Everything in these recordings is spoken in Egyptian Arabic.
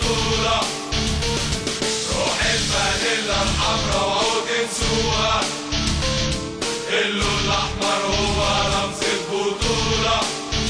بطولة روح الفانيلا الحمرا وعود انسوها اللون الأحمر هو رمز البطولة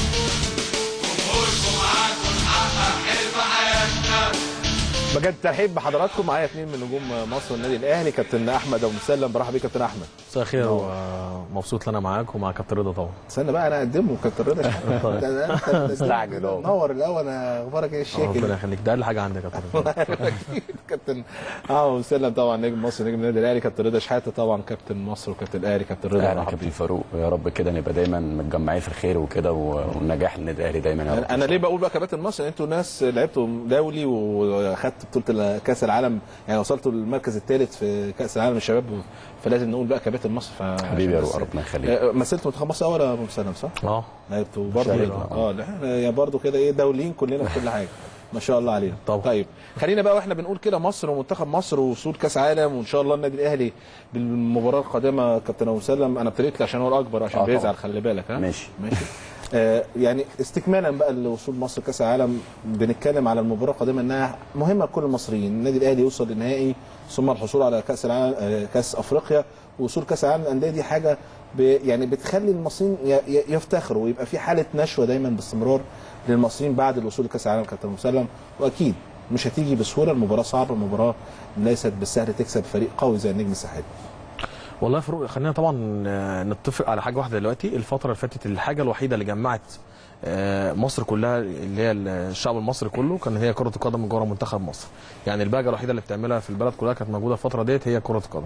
جمهوركم معاكم نحقق حلم حياتنا بجد ترحيب بحضراتكم معايا اثنين من نجوم مصر والنادي الاهلي كابتن احمد ابو مسلم برحب بيك كابتن احمد مساء الخير ومبسوط ان انا معاك ومع كابتن رضا طبعا استنى بقى انا اقدمه كابتن رضا ده- ده انت مستعجل أهو. نور الاول انا اخبارك ايه الشيك ربنا يخليك ده اقل حاجه عندك يا كابتن رضا كابتن اه مسلم طبعا نجم مصر نجم النادي الاهلي كابتن رضا شحاته طبعا كابتن مصر وكابتن الاهلي كابتن رضا اهلا مرحبا كابتن بيك. فاروق يا رب كده نبقى دايما متجمعين في الخير وكده و- والنجاح للنادي الاهلي دايما يا رب انا ليه بقول بقى كابتن مصر انتوا ناس لعبتوا دولي وخدتوا بطوله كاس العالم يعني وصلتوا للمركز الثالث في كاس العالم الشباب فلازم نقول بقى كابتن مصر ف... حبيبي يا بس- روح ربنا يخليك آه، مثلت منتخب مصر اول يا ابو مسلم صح؟ اه لعبتوا برضه شارك، اه لا، احنا يا برضه كده ايه دوليين كلنا في كل حاجه ما شاء الله علينا طبعا. طيب خلينا بقى واحنا بنقول كده مصر ومنتخب مصر وصول كاس عالم وان شاء الله النادي الاهلي بالمباراه القادمه كابتن ابو مسلم انا ابتديت عشان هو الاكبر عشان آه، بيزعل طبعا. خلي بالك ها ماشي. ماشي آه يعني استكمالا بقى لوصول مصر كاس العالم بنتكلم على المباراه القادمه انها مهمه لكل المصريين النادي الاهلي يوصل للنهائي ثم الحصول على كاس العالم آه كاس افريقيا وصول كاس العالم للانديه دي حاجه ب يعني بتخلي المصريين ي- ي- يفتخروا ويبقى في حاله نشوه دايما باستمرار للمصريين بعد الوصول لكاس العالم كابتن مسلم واكيد مش هتيجي بسهوله المباراه صعبه المباراه ليست بالسهل تكسب فريق قوي زي النجم الساحلي والله يا فاروق خلينا طبعا آه، نتفق على حاجه واحده دلوقتي الفتره اللي فاتت الحاجه الوحيده اللي جمعت آه، مصر كلها اللي هي الشعب المصري كله كان هي كره القدم من جوه منتخب مصر يعني البهجه الوحيده اللي بتعملها في البلد كلها كانت موجوده الفتره ديت هي كره القدم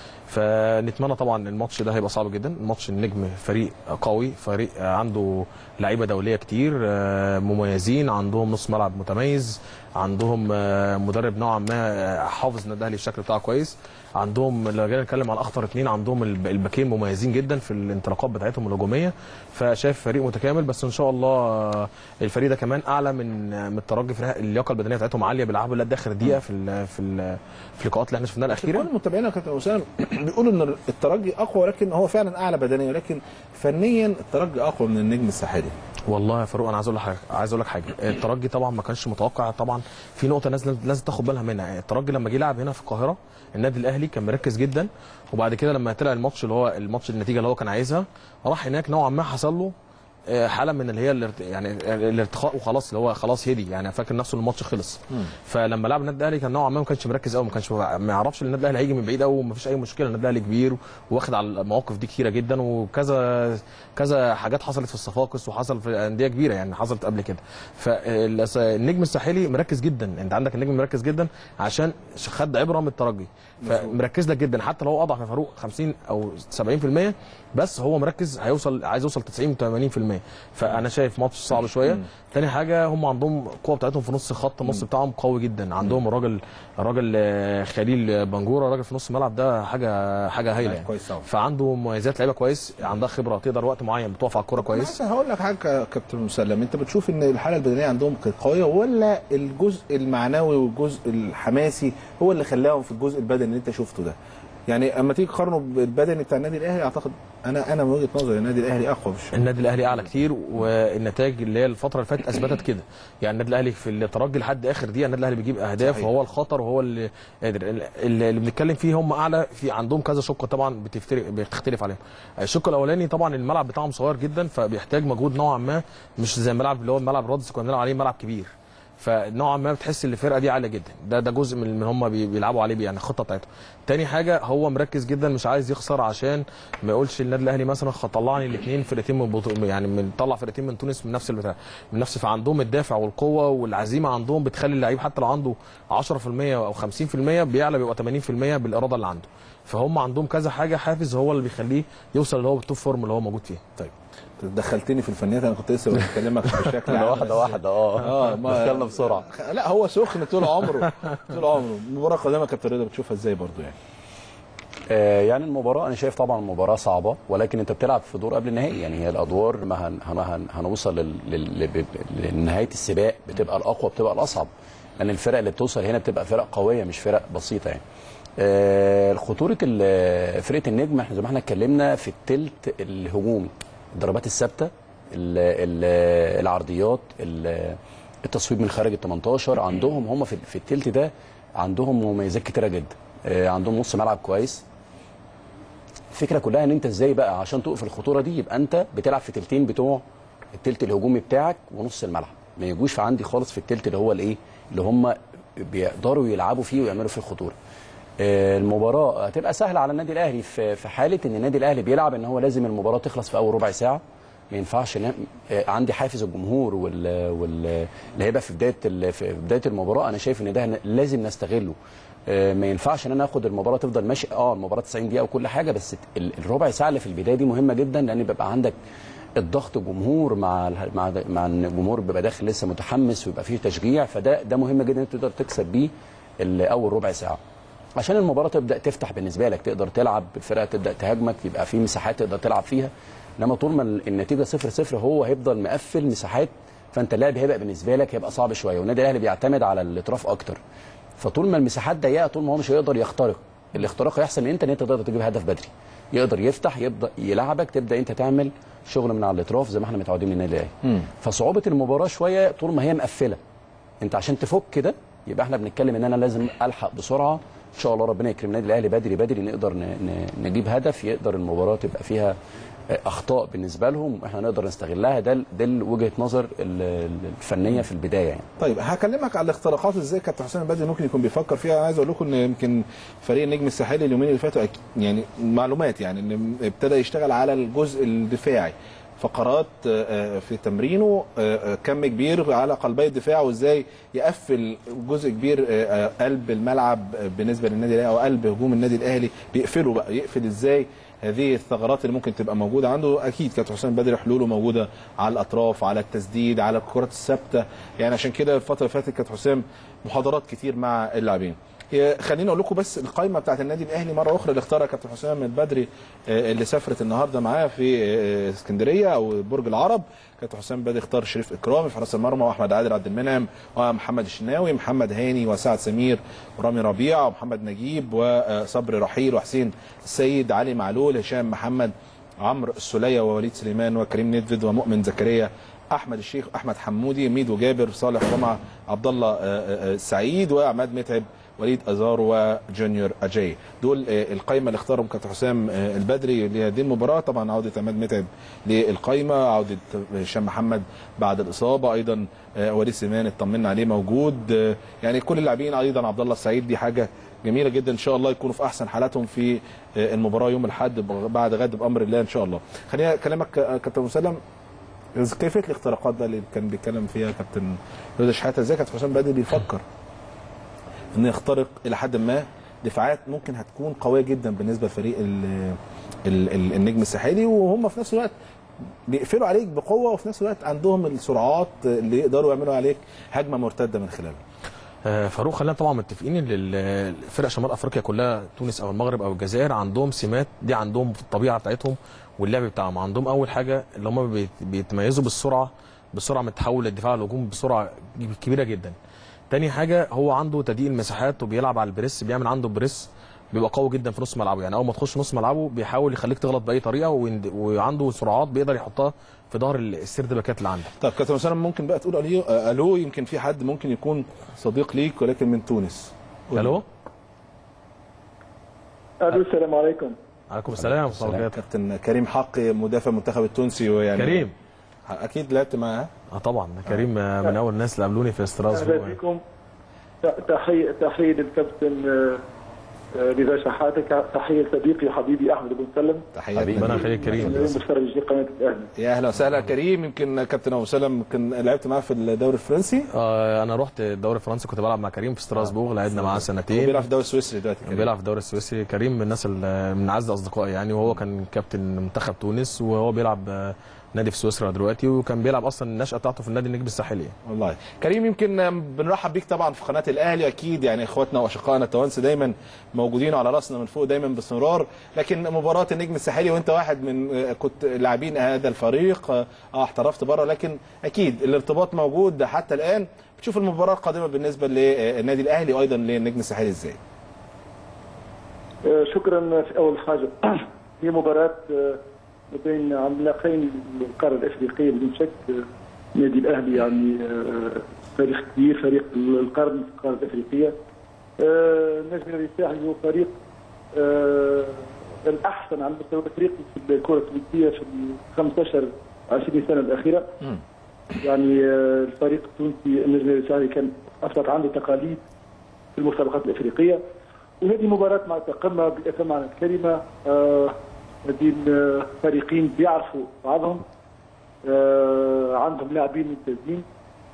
فنتمنى طبعا الماتش ده هيبقى صعب جدا الماتش النجم فريق قوي فريق عنده لعيبه دوليه كتير آه، مميزين عندهم نص ملعب متميز عندهم آه، مدرب نوعا ما آه، حافظ النادي الاهلي الشكل بتاعه كويس عندهم لو جينا نتكلم على اخطر اثنين عندهم الب- الباكين مميزين جدا في الانطلاقات بتاعتهم الهجوميه فشايف فريق متكامل بس ان شاء الله آه، الفريق ده كمان اعلى من من الترجي في اللياقه البدنيه بتاعتهم عاليه بيلعبوا لغايه اخر دقيقه في ال في ال في اللقاءات اللي احنا شفناها الاخيره كل متابعينا يا كابتن اسامه بيقولوا ان الترجي اقوى ولكن هو فعلا اعلى بدنيا ولكن فنيا الترجي اقوى من النجم الساحلي والله يا فاروق انا عايز اقول لك حاجه عايز اقول لك حاجه الترجي طبعا ما كانش متوقع طبعا في نقطه لازم لازم تاخد بالها منها الترجي لما جه يلعب هنا في القاهره النادي الاهلي كان مركز جدا وبعد كده لما طلع الماتش اللي هو الماتش النتيجه اللي هو كان عايزها راح هناك نوعا ما حصل له آه، حاله من اللي هي الارت... يعني الارتخاء وخلاص اللي هو خلاص هدي يعني فاكر نفسه إن الماتش خلص فلما لعب النادي الاهلي كان نوعا ما ما كانش مركز قوي ما كانش ما يعرفش ان النادي الاهلي هيجي من بعيد قوي وما فيش اي مشكله النادي الاهلي كبير واخد على المواقف دي كتيره جدا وكذا كذا حاجات حصلت في الصفاقس وحصل في انديه كبيره يعني حصلت قبل كده فالنجم الساحلي مركز جدا انت عندك النجم مركز جدا عشان خد عبره من الترجي فمركز لك جدا حتى لو هو اضعف يا فاروق 50 او 70% بس هو مركز هيوصل عايز يوصل 90 80% فانا شايف ماتش صعب شويه تاني حاجه هم عندهم القوه بتاعتهم في نص خط النص بتاعهم قوي جدا عندهم الراجل الراجل آه، خليل بنجوره راجل في نص الملعب ده حاجه حاجه هايله يعني. كويس أوي. فعنده مميزات لعيبه كويس عندها خبره تقدر وقت معين بتقف على الكوره كويس انا هقول لك حاجه يا كابتن مسلم انت بتشوف ان الحاله البدنيه عندهم كانت قويه ولا الجزء المعنوي والجزء الحماسي هو اللي خلاهم في الجزء البدني اللي انت شفته ده يعني اما تيجي تقارنه بالبدني بتاع النادي الاهلي اعتقد انا انا من وجهه نظري النادي الاهلي اقوى مش النادي الاهلي اعلى كتير والنتائج اللي هي الفتره اللي فاتت اثبتت كده يعني النادي الاهلي في الترجي لحد اخر دقيقه النادي الاهلي بيجيب اهداف صحيح. وهو الخطر وهو اللي قادر اللي اللي بنتكلم فيه هم اعلى في عندهم كذا شق طبعا بتفترق بتختلف عليهم الشق الاولاني طبعا الملعب بتاعهم صغير جدا فبيحتاج مجهود نوعا ما مش زي الملعب اللي هو الملعب رادس كنا بنلعب عليه ملعب كبير فنوعا ما بتحس ان الفرقه دي عاليه جدا ده ده جزء من اللي هم بي- بيلعبوا عليه يعني الخطه بتاعتهم تاني حاجه هو مركز جدا مش عايز يخسر عشان ما يقولش النادي الاهلي مثلا خ- طلعني الاثنين فرقتين من بطو... يعني من طلع فرقتين من تونس من نفس البتاع من نفس فعندهم الدافع والقوه والعزيمه عندهم بتخلي اللعيب حتى لو عنده 10% او 50% بيعلى بيبقى 80% بالاراده اللي عنده فهم عندهم كذا حاجه حافز هو اللي بيخليه يوصل اللي هو بالتوب فورم اللي هو موجود فيها طيب دخلتني في الفنيات انا كنت لسه بكلمك بشكل عام واحده بس- واحده اه اه ما دخلنا بسرعه لا هو سخن طول عمره طول عمره المباراه القادمه يا كابتن رضا بتشوفها ازاي برضو يعني آه، يعني المباراة أنا شايف طبعا المباراة صعبة ولكن أنت بتلعب في دور قبل النهائي يعني هي الأدوار ما هن هن هن هنوصل لل- لل- لل- لنهاية السباق بتبقى الأقوى بتبقى الأصعب لأن الفرق اللي بتوصل هنا بتبقى فرق قوية مش فرق بسيطة يعني. آه، خطورة ال- فرقة النجم احنا زي ما احنا اتكلمنا في التلت الهجومي الضربات الثابتة ال- ال- العرضيات ال- التصويب من خارج ال 18 عندهم هم في, في التلت ده عندهم مميزات كتيره جدا آه، عندهم نص ملعب كويس الفكره كلها ان انت ازاي بقى عشان توقف الخطوره دي يبقى انت بتلعب في تلتين بتوع التلت الهجومي بتاعك ونص الملعب ما يجوش في عندي خالص في التلت اللي هو الايه اللي هم بيقدروا يلعبوا فيه ويعملوا فيه خطوره آه، المباراه هتبقى سهله على النادي الاهلي في في حاله ان النادي الاهلي بيلعب ان هو لازم المباراه تخلص في اول ربع ساعه ما ينفعش إن آه، عندي حافز الجمهور وال وال اللي هيبقى في بدايه ال- في بدايه المباراه انا شايف ان ده ن- لازم نستغله آه، ما ينفعش ان انا اخد المباراه تفضل ماشي اه المباراه 90 دقيقه وكل حاجه بس ال- الربع ساعه اللي في البدايه دي مهمه جدا لان بيبقى عندك الضغط جمهور مع ال- مع مع ان الجمهور بيبقى داخل لسه متحمس ويبقى فيه تشجيع فده ده مهم جدا انت تقدر تكسب بيه ال- اول ربع ساعه عشان المباراه تبدا تفتح بالنسبه لك تقدر تلعب الفرقه تبدا تهاجمك يبقى في مساحات تقدر تلعب فيها انما طول ما ال- النتيجه 0 0 هو هيفضل مقفل مساحات فانت اللعب هيبقى بالنسبه لك هيبقى صعب شويه والنادي الاهلي بيعتمد على الاطراف اكتر فطول ما المساحات ضيقه طول ما هو مش هيقدر يخترق الاختراق هيحصل امتى ان انت تقدر تجيب هدف بدري يقدر يفتح يبدا يلعبك تبدا انت تعمل شغل من على الاطراف زي ما احنا متعودين من النادي الاهلي فصعوبه المباراه شويه طول ما هي مقفله انت عشان تفك كده يبقى احنا بنتكلم ان انا لازم الحق بسرعه ان شاء الله ربنا يكرم النادي الاهلي بدري بدري نقدر ن- ن- نجيب هدف يقدر المباراه تبقى فيها آه، اخطاء بالنسبه لهم واحنا نقدر نستغلها ده ال- ده ال- وجهه نظر ال- ال- الفنيه في البدايه يعني طيب هكلمك على الاختراقات ازاي كابتن حسام البدري ممكن يكون بيفكر فيها انا عايز اقول لكم ان يمكن فريق النجم الساحلي اليومين اللي فاتوا أك- يعني معلومات يعني ان ابتدى يشتغل على الجزء الدفاعي فقرات آه، آه، في تمرينه آه، آه، كم كبير على قلبي الدفاع وازاي يقفل جزء كبير آه، آه، قلب الملعب آه، بالنسبه للنادي الاهلي او قلب هجوم النادي الاهلي بيقفله بقى يقفل ازاي هذه الثغرات اللي ممكن تبقى موجوده عنده اكيد كابتن حسام بدري حلوله موجوده على الاطراف على التسديد على الكرات الثابته يعني عشان كده الفتره اللي فاتت كابتن حسام محاضرات كتير مع اللاعبين هي- خليني اقول لكم بس القائمه بتاعت النادي الاهلي مره اخرى اللي اختارها كابتن حسام البدري آه، اللي سافرت النهارده معاه في آه، اسكندريه او برج العرب كابتن حسام البدري اختار شريف اكرامي في حراس المرمى واحمد عادل عبد المنعم ومحمد الشناوي محمد هاني وسعد سمير ورامي ربيع ومحمد نجيب وصبري رحيل وحسين السيد علي معلول هشام محمد عمرو السوليه ووليد سليمان وكريم ندفد ومؤمن زكريا احمد الشيخ احمد حمودي ميدو جابر صالح جمعه عبد الله آه، آه، آه، سعيد وعماد متعب وليد ازار وجونيور اجاي دول آه، القائمه اللي اختارهم كابتن حسام آه، البدري لهذه المباراه طبعا عوده عماد متعب للقائمه عوده هشام محمد بعد الاصابه ايضا آه، وليد سليمان اطمنا عليه موجود آه، يعني كل اللاعبين ايضا عبد الله السعيد دي حاجه جميله جدا ان شاء الله يكونوا في احسن حالاتهم في آه، المباراه يوم الاحد بعد غد بامر الله ان شاء الله خلينا اكلمك آه، كابتن مسلم كيفيه الاختراقات ده اللي كان بيتكلم فيها كابتن رضا شحاته ازاي كابتن حسام بدري بيفكر انه يخترق الى حد ما دفاعات ممكن هتكون قويه جدا بالنسبه لفريق ال- ال- ال- النجم الساحلي وهم في نفس الوقت بيقفلوا عليك بقوه وفي نفس الوقت عندهم السرعات اللي يقدروا يعملوا عليك هجمه مرتده من خلالها آه، فاروق خلينا طبعا متفقين ان ال- فرق شمال افريقيا كلها تونس او المغرب او الجزائر عندهم سمات دي عندهم في الطبيعه بتاعتهم واللعب بتاعهم عندهم اول حاجه اللي هم بيت- بيتميزوا بالسرعه بالسرعه من التحول للدفاع للهجوم بسرعه كبيره جدا تاني حاجه هو عنده تضييق المساحات وبيلعب على البريس بيعمل عنده بريس بيبقى قوي جدا في نص ملعبه يعني اول ما تخش نص ملعبه بيحاول يخليك تغلط باي طريقه ويند- وعنده سرعات بيقدر يحطها في ظهر السرد باكات اللي عندك طب كابتن مسلم ممكن بقى تقول الو آه، الو يمكن في حد ممكن يكون صديق ليك ولكن من تونس الو الو السلام عليكم عليكم السلام ورحمه الله وبركاته كابتن كريم حقي مدافع المنتخب التونسي ويعني كريم اكيد لعبت معاه اه طبعا كريم آه، من اول الناس اللي قابلوني في ستراسبورغ اهلا بكم تحيه تحيه للكابتن آه، آه، رضا شحاته تحيه صديقي حبيبي احمد بن سلم تحياتنا ربنا يخليك كريم مشترك في قناه الاهلي يا اهلا وسهلا كريم يمكن كابتن ابو سلم يمكن لعبت معاه في الدوري الفرنسي آه انا رحت الدوري الفرنسي كنت بلعب مع كريم في ستراسبورغ لعبنا معاه سنتين بيلعب في الدوري السويسري دلوقتي كان كريم. بيلعب في الدوري السويسري كريم من الناس اللي من اعز اصدقائي يعني وهو كان كابتن منتخب تونس وهو بيلعب آه، نادي في سويسرا دلوقتي وكان بيلعب اصلا النشأة بتاعته في النادي النجم الساحلي والله كريم يمكن بنرحب بيك طبعا في قناه الاهلي اكيد يعني اخواتنا واشقائنا التوانسه دايما موجودين على راسنا من فوق دايما باستمرار لكن مباراه النجم الساحلي وانت واحد من كنت لاعبين هذا الفريق اه احترفت بره لكن اكيد الارتباط موجود حتى الان بتشوف المباراه القادمه بالنسبه للنادي الاهلي وايضا للنجم الساحلي ازاي؟ آه، شكرا في اول حاجه هي مباراه آه، بين عملاقين من القاره الافريقيه بدون شك آه، النادي الاهلي يعني آه، فريق كبير فريق القرن في القاره الافريقيه آه، النجم النادي الساحلي هو فريق آه، الاحسن على المستوى الافريقي في الكره التونسيه في ال 15 20 سنه الاخيره يعني آه، الفريق التونسي النجم النادي الساحلي كان اصبح عنده تقاليد في المسابقات الافريقيه وهذه مباراه مع قمه بأتم معنى الكلمه آه، هذين آه، فريقين بيعرفوا بعضهم آه، عندهم لاعبين ممتازين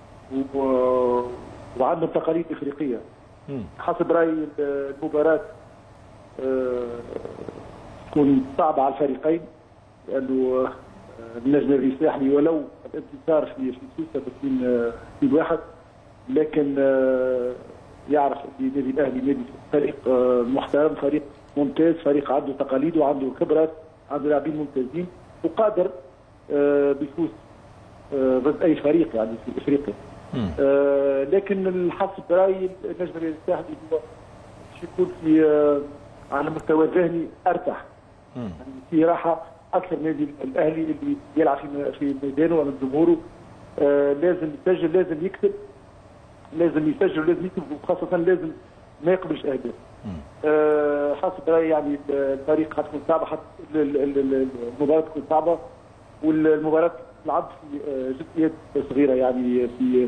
و- وعندهم تقاليد افريقيه حسب رايي المباراه آه، تكون صعبه على الفريقين لانه آه، النجم الساحلي ولو الانتصار في في سوسه بسين آه، سين واحد لكن آه، يعرف ان النادي الاهلي نادي فريق آه، محترم فريق ممتاز فريق عنده تقاليد وعنده خبرات عنده لاعبين ممتازين وقادر آه، بيفوز آه، ضد اي فريق يعني في افريقيا آه، لكن الحسب رايي النجم الساحلي هو باش يكون في آه، على المستوى الذهني ارتاح يعني في راحه اكثر نادي الاهلي اللي يلعب في في ميدانه امام جمهوره آه، لازم يسجل لازم يكسب لازم يسجل لازم يكسب وخاصه لازم ما يقبلش اهداف آه، حسب رايي يعني الفريق حتكون صعبه حت ال- ال- ال- المباراه تكون صعبه والمباراه تلعب في آه، جزئيات صغيره يعني في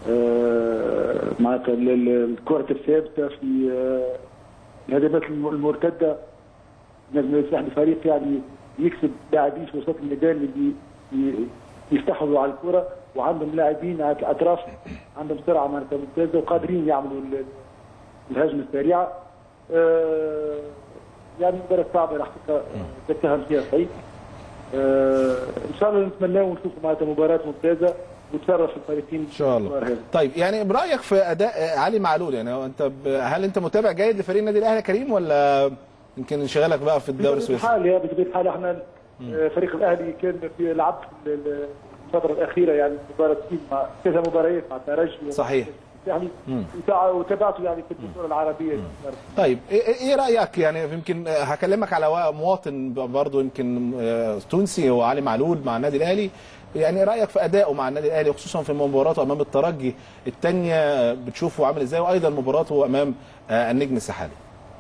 آه، معناتها ال- ال- الكره الثابته في آه، الهجمات الم- المرتده نجم الساحلي فريق يعني يكسب لاعبين في وسط الميدان اللي ي- يفتحوا على الكره وعندهم لاعبين على الاطراف عندهم سرعه معناتها ممتازه وقادرين يعملوا ال- الهجمه السريعه آه، يعني مباراه صعبه راح تتهم فيها صحيح آه، ان شاء الله نتمنى ونشوف معناتها مباراه ممتازه وتشرف الفريقين ان شاء الله طيب يعني برايك في اداء علي معلول يعني هو انت ب... هل انت متابع جيد لفريق النادي الاهلي يا كريم ولا يمكن انشغالك بقى في الدوري بطبيعه السويسري الحال يا بطبيعه الحال احنا آه، فريق الاهلي كان في لعب في ال- ال- الفتره الاخيره يعني مباراتين مع كذا مباريات مع الترجي صحيح. يعني وتع- وتابعته يعني في البطوله العربيه طيب ايه إيه رايك يعني يمكن هكلمك على وا- مواطن برضه يمكن آه، تونسي هو علي معلول مع النادي الاهلي يعني رايك في ادائه مع النادي الاهلي خصوصا في مباراته امام الترجي الثانيه بتشوفه عامل ازاي وايضا مباراته امام آه، النجم الساحلي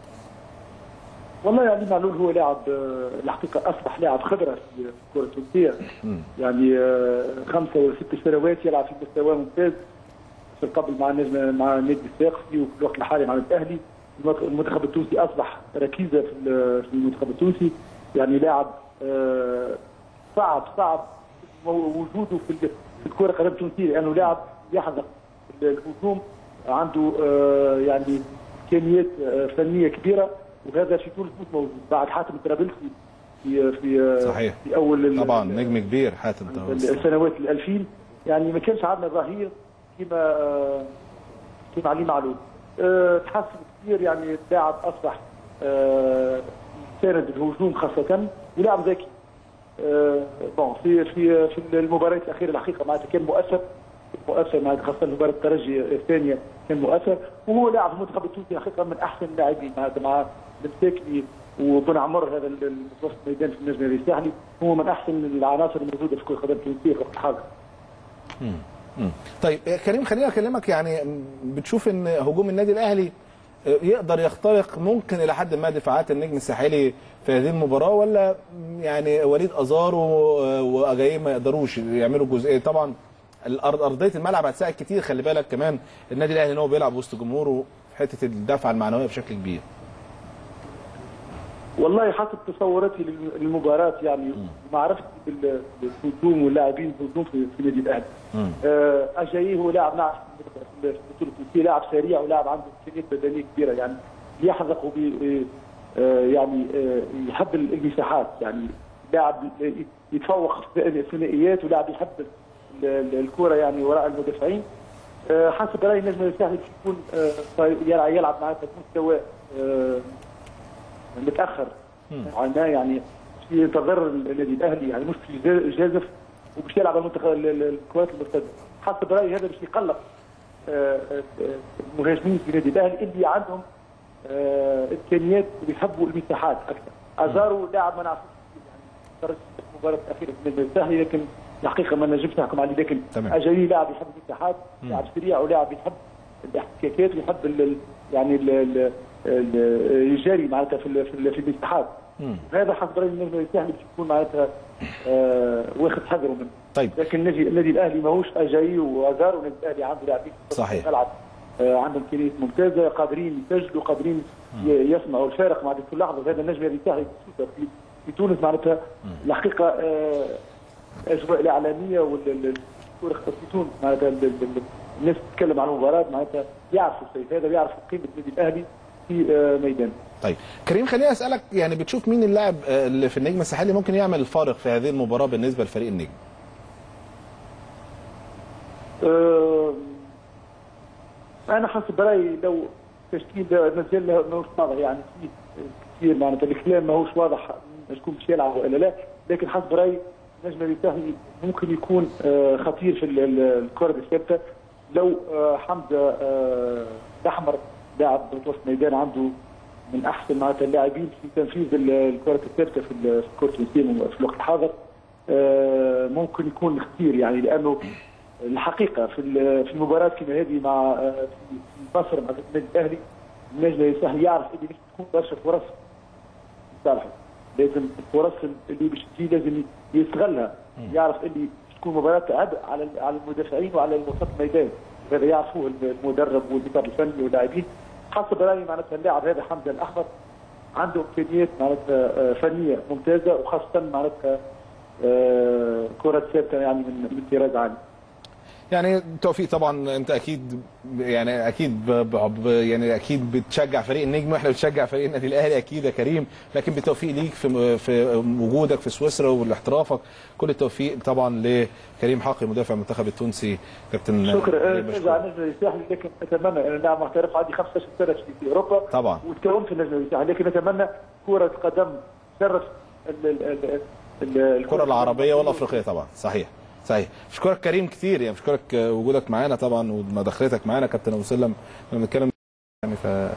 والله يعني معلول هو لاعب آه، الحقيقه اصبح لاعب خبره في الكره التونسيه يعني آه، خمسه ولا ست سنوات يلعب في مستوى ممتاز في قبل مع النجم مع النادي الساقسي وفي الوقت الحالي مع الاهلي المنتخب التونسي اصبح ركيزه في ال- في المنتخب التونسي يعني لاعب آه، صعب صعب وجوده في ال- في الكره القدم التونسيه لانه لاعب يحذق الهجوم عنده آه، يعني امكانيات آه، فنيه كبيره وهذا في تونس مش موجود بعد حاتم الترابلسي في في صحيح. في اول ال- طبعا نجم كبير حاتم طبعا السنوات ال 2000 يعني ما كانش عندنا ظهير كما آه، كما علي معلول آه، تحسن كثير يعني اللاعب اصبح آه، ساند الهجوم خاصه ولاعب ذكي آه، بون في في في المباريات الاخيره الحقيقه معناتها كان مؤثر مؤثر مع خاصه مباراه الترجي الثانيه كان مؤثر وهو لاعب في المنتخب التونسي حقيقه من احسن اللاعبين معناتها مع المساكني وبن عمر هذا ال- وسط الميدان في النجم الساحلي هو من احسن العناصر الموجوده في كره القدم التونسيه في الوقت الحاضر مم. طيب آه، كريم خليني اكلمك يعني م، بتشوف ان هجوم النادي الاهلي آه، يقدر يخترق ممكن الى حد ما دفاعات النجم الساحلي في هذه المباراه ولا م، يعني وليد ازارو آه، واجاييه ما يقدروش يعملوا جزئيه طبعا الارض ارضيه الملعب هتساعد كتير خلي بالك كمان النادي الاهلي ان هو بيلعب وسط جمهوره في حته الدفعه المعنويه بشكل كبير والله حسب تصوراتي للم- للمباراة يعني معرفتي بال- بالهجوم واللاعبين الهجوم في في النادي الاهلي. آه، اجاييه هو لاعب ناعم في البطولة التونسية لاعب سريع ولاعب عنده امكانيات بدنية كبيرة يعني يحذق وبي آه، يعني آه، يحب المساحات يعني لاعب يتفوق في الثنائيات ولاعب يحب ال- ال- الكرة يعني وراء المدافعين. آه، حسب رايي النجم الساحلي يكون آه، يلعب يلعب معناتها بمستوى آه، متاخر عنا يعني في ينتظر النادي الاهلي يعني مش في جا- جازف ومش يلعب على المنتخب ال- ال- الكرات المرتده حسب رايي هذا باش يقلق آه، آه، المهاجمين في النادي الاهلي اللي عندهم آه، امكانيات ويحبوا المساحات اكثر ازارو لاعب ما نعرفوش يعني خرج في المباراه الاخيره في النادي الاهلي لكن الحقيقه ما نجمش نحكم عليه لكن تمام. اجاي لاعب يحب الاتحاد لاعب سريع ولاعب يحب الاحتكاكات ويحب ال ال يعني ال ال ال يجاري معناتها في ال في, ال في الاتحاد هذا حسب رايي النجم الساحلي باش يكون معناتها آه واخد حذره منه طيب لكن النادي النادي الاهلي ماهوش اجاي وازار والنادي الاهلي عنده لاعبين في صحيح. الملعب آه عندهم امكانيات ممتازه قادرين يسجلوا قادرين ي- يصنعوا الفارق مع كل لحظه هذا النجم الذي ساعد في في تونس معناتها الحقيقه آه الاجواء الاعلاميه والكره في تونس معناتها ال- ال- ال- الناس تتكلم عن المباراه معناتها يعرفوا الشيء هذا ويعرفوا قيمه النادي الاهلي في آه ميدان طيب كريم خليني اسالك يعني بتشوف مين اللاعب آه، اللي في النجم الساحلي ممكن يعمل الفارق في هذه المباراه بالنسبه لفريق النجم آه، انا حسب برايي لو تشكيل ده مازال له- ماهوش واضح يعني في كثير معناتها الكلام ماهوش واضح شكون باش يلعب والا لا لكن حسب برايي نجم الساحلي ممكن يكون آه، خطير في ال- ال- الكره الثابته لو آه، حمزه آه، الاحمر لاعب وسط ميدان عنده من احسن معناتها اللاعبين في تنفيذ ال- الكره الثابته في ال- في كره اليد في الوقت الحاضر آه، ممكن يكون خطير يعني لانه الحقيقه في ال- في المباراه كما هذه مع آه، في في مصر مع النادي الاهلي النجم الساحلي يعرف اللي باش تكون برشا فرص لصالحه لازم الفرص اللي باش تجي لازم يستغلها يعرف اللي باش تكون مباراه عبء على ال- على المدافعين وعلى وسط الميدان هذا يعرفوه المدرب والاداره الفني واللاعبين حسب رايي معناتها اللاعب هذا حمزه الاحمر عنده امكانيات معناتها آه، فنيه ممتازه وخاصه معناتها آه، كره ثابته يعني من من طراز عالي يعني توفيق طبعا انت اكيد يعني اكيد ب ب يعني اكيد بتشجع فريق النجم واحنا بنشجع فريق النادي الاهلي اكيد يا كريم لكن بالتوفيق ليك في في وجودك في سويسرا واحترافك كل التوفيق طبعا لكريم حقي مدافع المنتخب التونسي كابتن شكرا كريم آه، بشكرك. نرجع النجم الساحلي لكن اتمنى انا نعم محترف عندي 15 سنه في في اوروبا طبعا. وتكونت في النجم الساحلي لكن اتمنى كره قدم تشرف ال- ال- ال- ال- الكره العربيه والافريقيه طبعا صحيح صحيح اشكرك كريم كتير يعني اشكرك وجودك معانا طبعا ومداخلتك معانا كابتن ابو سلم لما بنتكلم يعني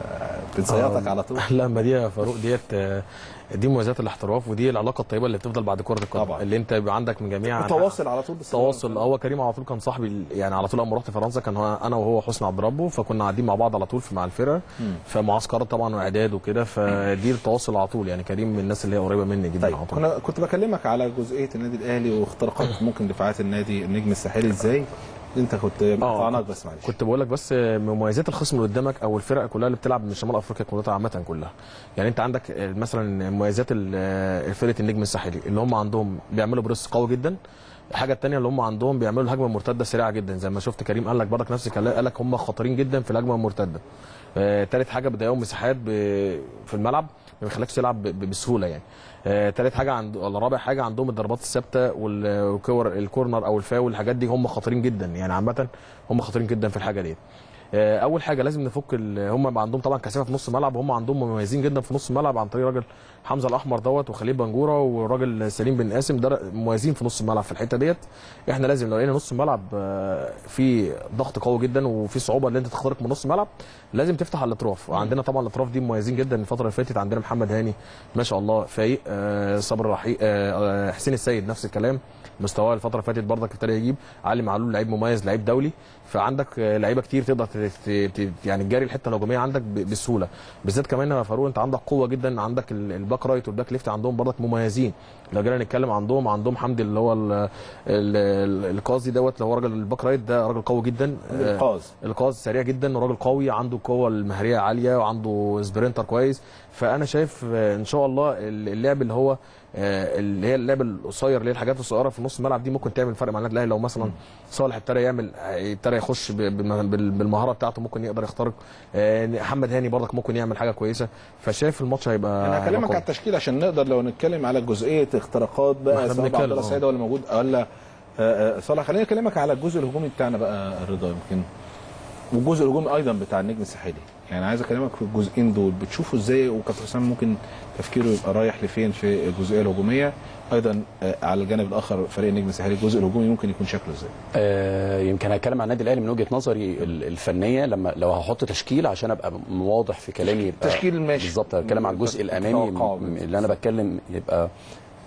فبتزيطك على طول لا ما دي يا فاروق ديت آه، دي مميزات الاحتراف ودي العلاقه الطيبه اللي بتفضل بعد كره القدم طبعا. اللي انت يبقى عندك من جميع تواصل على طول بس تواصل هو كريم على طول كان صاحبي ال- يعني على طول لما رحت فرنسا كان هو انا وهو حسني عبد ربه فكنا قاعدين مع بعض على طول في مع الفرقه في معسكرات طبعا واعداد وكده فدي التواصل على طول يعني كريم من الناس اللي هي قريبه مني جدا طيب على طول كنا كنت بكلمك على جزئيه النادي الاهلي واختراقات ممكن دفاعات النادي النجم الساحلي ازاي انت كنت قطعناك بس معلش كنت بقول لك بس مميزات الخصم اللي قدامك او الفرق كلها اللي بتلعب من شمال افريقيا كلها عامه كلها يعني انت عندك مثلا مميزات ال- فرقه النجم الساحلي اللي هم عندهم بيعملوا بريس قوي جدا الحاجه الثانيه اللي هم عندهم بيعملوا الهجمه المرتده سريعه جدا زي ما شفت كريم قال لك برضك نفس الكلام قال لك هم خطيرين جدا في الهجمه المرتده آه، تالت حاجه بيضيعوا مساحات ب- في الملعب ما بيخليكش تلعب ب- ب- بسهوله يعني آه، تالت حاجه عند ولا رابع حاجه عندهم الضربات الثابته وال- والكور الكورنر او الفاول الحاجات دي هم خطيرين جدا يعني عامه هم خطيرين جدا في الحاجه دي آه، اول حاجه لازم نفك ال- هم بقى عندهم طبعا كثافه في نص الملعب وهم عندهم مميزين جدا في نص الملعب عن طريق راجل حمزه الاحمر دوت وخليل بنجوره والراجل سليم بن قاسم ده مميزين في نص الملعب في الحته ديت احنا لازم لو لقينا نص الملعب آه، في ضغط قوي جدا وفي صعوبه ان انت تخترق من نص الملعب لازم تفتح على الاطراف وعندنا طبعا الاطراف دي مميزين جدا الفتره اللي فاتت عندنا محمد هاني ما شاء الله فايق آه، صبر رحيق آه، آه، حسين السيد نفس الكلام مستواه الفتره اللي فاتت برضك ابتدى يجيب علي معلول لعيب مميز لعيب دولي فعندك آه، لعيبه كتير تقدر ت- ت- ت- يعني تجاري الحته الهجوميه عندك ب- بسهوله بالذات كمان يا فاروق انت عندك قوه جدا عندك ال- الباك رايت والباك ليفت عندهم برضك مميزين لو جينا نتكلم عندهم عندهم حمدي اللي هو ال- ال- ال- القاضي دوت اللي هو راجل الباك رايت ده راجل قوي جدا آه، القاز القاز سريع جدا وراجل قوي عنده القوه المهريه عاليه وعنده سبرنتر كويس فانا شايف آه، ان شاء الله اللعب اللي هو آه، اللي هي اللعب القصير اللي هي الحاجات الصغيره في نص الملعب دي ممكن تعمل فرق مع النادي الاهلي لو مثلا صالح ابتدى يعمل ابتدى يخش ب- بالم- بال- بالمهاره بتاعته ممكن يقدر يخترق آه، محمد هاني برضك ممكن يعمل حاجه كويسه فشايف الماتش هيبقى انا هكلمك هيبقى على التشكيل عشان نقدر لو نتكلم على جزئيه اختراقات ما بقى احنا سواء بنتكلم، عبد الله اه. السيد ولا موجود ولا آه، آه، صلاح خليني اكلمك على الجزء الهجومي بتاعنا بقى رضا يمكن والجزء الهجومي ايضا بتاع النجم الساحلي يعني عايز اكلمك في الجزئين دول بتشوفوا ازاي وكابتن حسام ممكن تفكيره يبقى رايح لفين في الجزئيه الهجوميه ايضا آه، على الجانب الاخر فريق النجم الساحلي الجزء الهجومي ممكن يكون شكله ازاي آه، يمكن هتكلم عن النادي الاهلي من وجهه نظري ال- الفنيه لما لو هحط تشكيل عشان ابقى م- واضح في كلامي يبقى تشكيل ماشي. بالظبط هتكلم عن الجزء الامامي توقع. م- اللي انا بتكلم يبقى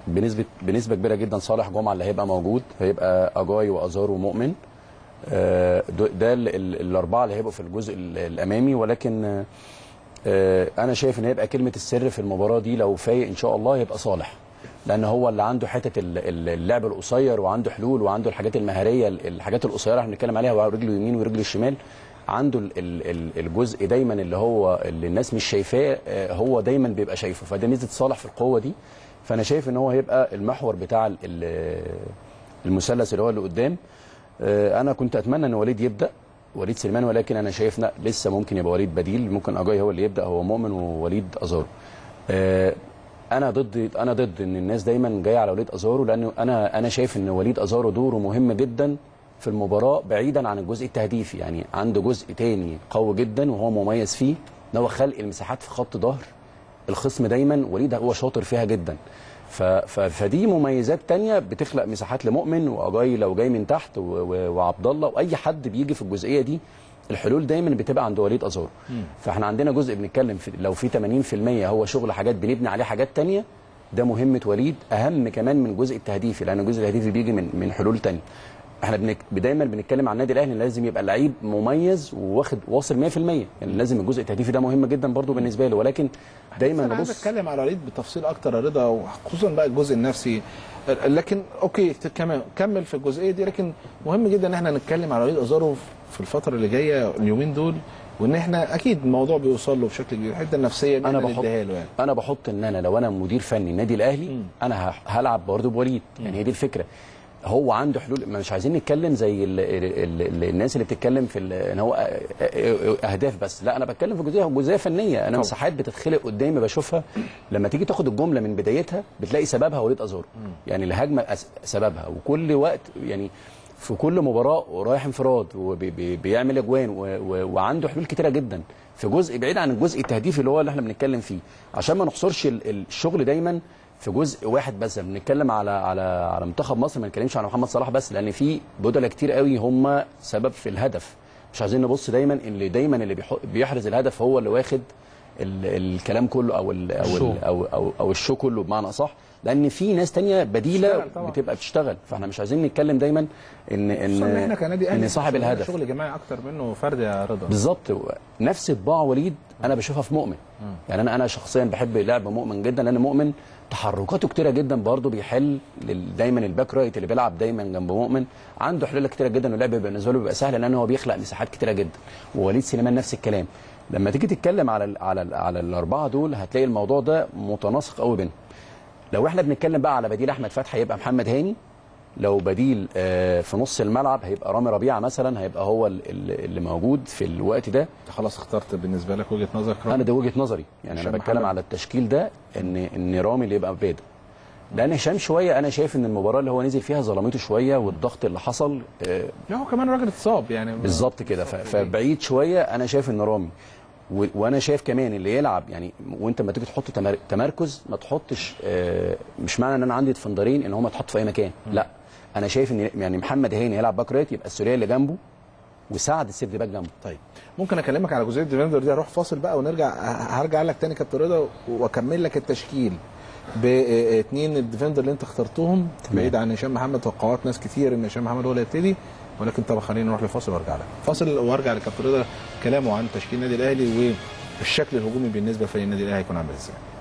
بنسبه بنسبه كبيره جدا صالح جمعه اللي هيبقى موجود هيبقى اجاي وازار ومؤمن آه، ده ده ال- ال- الاربعه اللي هيبقوا في الجزء ال- الامامي ولكن آه، آه، انا شايف ان هيبقى كلمه السر في المباراه دي لو فايق ان شاء الله يبقى صالح لان هو اللي عنده حته ال- ال- اللعب القصير وعنده حلول وعنده الحاجات المهاريه ال- الحاجات القصيره احنا بنتكلم عليها ورجله يمين ورجله الشمال عنده ال- ال- ال- الجزء دايما اللي هو اللي الناس مش شايفاه آه، هو دايما بيبقى شايفه فده ميزه صالح في القوه دي فانا شايف ان هو هيبقى المحور بتاع ال- ال- المثلث اللي هو اللي قدام آه، انا كنت اتمنى ان وليد يبدا وليد سليمان ولكن انا شايف لا لسه ممكن يبقى وليد بديل ممكن اجاي هو اللي يبدا هو مؤمن ووليد ازارو آه، انا ضد انا ضد ان الناس دايما جايه على وليد ازارو لانه انا انا شايف ان وليد ازارو دوره مهم جدا في المباراه بعيدا عن الجزء التهديفي يعني عنده جزء تاني قوي جدا وهو مميز فيه ان هو خلق المساحات في خط ظهر الخصم دايما وليد هو شاطر فيها جدا ف... ف... فدي مميزات تانية بتخلق مساحات لمؤمن واجاي لو جاي من تحت و... و... وعبد الله واي حد بيجي في الجزئيه دي الحلول دايما بتبقى عند وليد ازار فاحنا عندنا جزء بنتكلم في لو في 80% هو شغل حاجات بنبني عليه حاجات تانية ده مهمه وليد اهم كمان من الجزء التهديفي لان الجزء التهديفي بيجي من من حلول تانية احنا بنك... دايما بنتكلم عن النادي الاهلي إن لازم يبقى لعيب مميز وواخد واصل 100% يعني لازم الجزء التهديفي ده مهم جدا برضو بالنسبه له ولكن دايما انا عايز نبص اتكلم على وليد بالتفصيل اكتر يا رضا وخصوصا بقى الجزء النفسي لكن اوكي كمان كمل في الجزئيه دي لكن مهم جدا ان احنا نتكلم على وليد ازارو في الفتره اللي جايه اليومين دول وان احنا اكيد الموضوع بيوصل له بشكل كبير الحته النفسيه دي انا انا بحط نديها له يعني انا بحط ان انا لو انا مدير فني النادي الاهلي انا ه- هلعب برضه بوليد يعني هي دي الفكره هو عنده حلول ما مش عايزين نتكلم زي ال ال ال الناس اللي بتتكلم في ال- ان هو أ- أ- اهداف بس لا انا بتكلم في جزئيه جزئيه فنيه انا مساحات بتتخلق قدامي بشوفها لما تيجي تاخد الجمله من بدايتها بتلاقي سببها وليد ازارو يعني الهجمه أس- سببها وكل وقت يعني في كل مباراه رايح انفراد وبيعمل اجوان و- و- وعنده حلول كتيره جدا في جزء بعيد عن الجزء التهديفي اللي هو اللي احنا بنتكلم فيه عشان ما نحصرش ال- الشغل دايما في جزء واحد بس بنتكلم على على على منتخب مصر ما نتكلمش على محمد صلاح بس لان في بدلاء كتير قوي هم سبب في الهدف مش عايزين نبص دايما اللي دايما اللي بيح- بيحرز الهدف هو اللي واخد ال الكلام كله او ال او الشو. ال او او, أو الشو كله بمعنى اصح لان في ناس تانية بديله بتشتغل طبعا. بتبقى بتشتغل فاحنا مش عايزين نتكلم دايما ان ان خصوصا ان احنا كنادي اهلي ان صاحب شغلنا الهدف شغل جماعي اكتر منه فردي يا رضا بالظبط نفس طباع وليد انا بشوفها في مؤمن يعني انا انا شخصيا بحب لعب مؤمن جدا لان مؤمن تحركاته كتيره جدا برضه بيحل لل- دايما الباك رايت اللي بيلعب دايما جنب مؤمن عنده حلول كتيره جدا واللعب بالنسبه له بيبقى سهل لان هو بيخلق مساحات كتيره جدا ووليد سليمان نفس الكلام لما تيجي تتكلم على ال على ال على الاربعه دول هتلاقي الموضوع ده متناسق قوي بينهم لو احنا بنتكلم بقى على بديل احمد فتحي هيبقى محمد هاني لو بديل آه، في نص الملعب هيبقى رامي ربيعه مثلا هيبقى هو ال- ال- اللي موجود في الوقت ده انت خلاص اخترت بالنسبه لك وجهه نظرك انا ده وجهه نظري يعني انا هشام بتكلم محمد. على التشكيل ده ان ان رامي اللي يبقى بادئ لان هشام شويه انا شايف ان المباراه اللي هو نزل فيها ظلمته شويه والضغط اللي حصل آه، لا هو كمان راجل اتصاب يعني بالظبط كده ف- فبعيد شويه انا شايف ان رامي و- وانا شايف كمان اللي يلعب يعني وانت لما تيجي تحط تمر- تمركز ما تحطش آه، مش معنى ان انا عندي ديفندرين ان هم يتحط في اي مكان لا انا شايف ان يعني محمد هاني يلعب باك رايت يبقى السوريه اللي جنبه وسعد السيرد باك جنبه طيب ممكن اكلمك على جزئيه ديفندر دي هروح فاصل بقى ونرجع هرجع لك تاني كابتن رضا واكمل لك التشكيل باثنين الديفندر اللي انت اخترتهم بعيد عن هشام محمد توقعات ناس كتير ان هشام محمد هو اللي هيبتدي ولكن طبعا خلينا نروح لفاصل وارجع لك فاصل وارجع لكابتن رضا كلامه عن تشكيل النادي الاهلي والشكل الهجومي بالنسبه لفريق النادي الاهلي هيكون عامل ازاي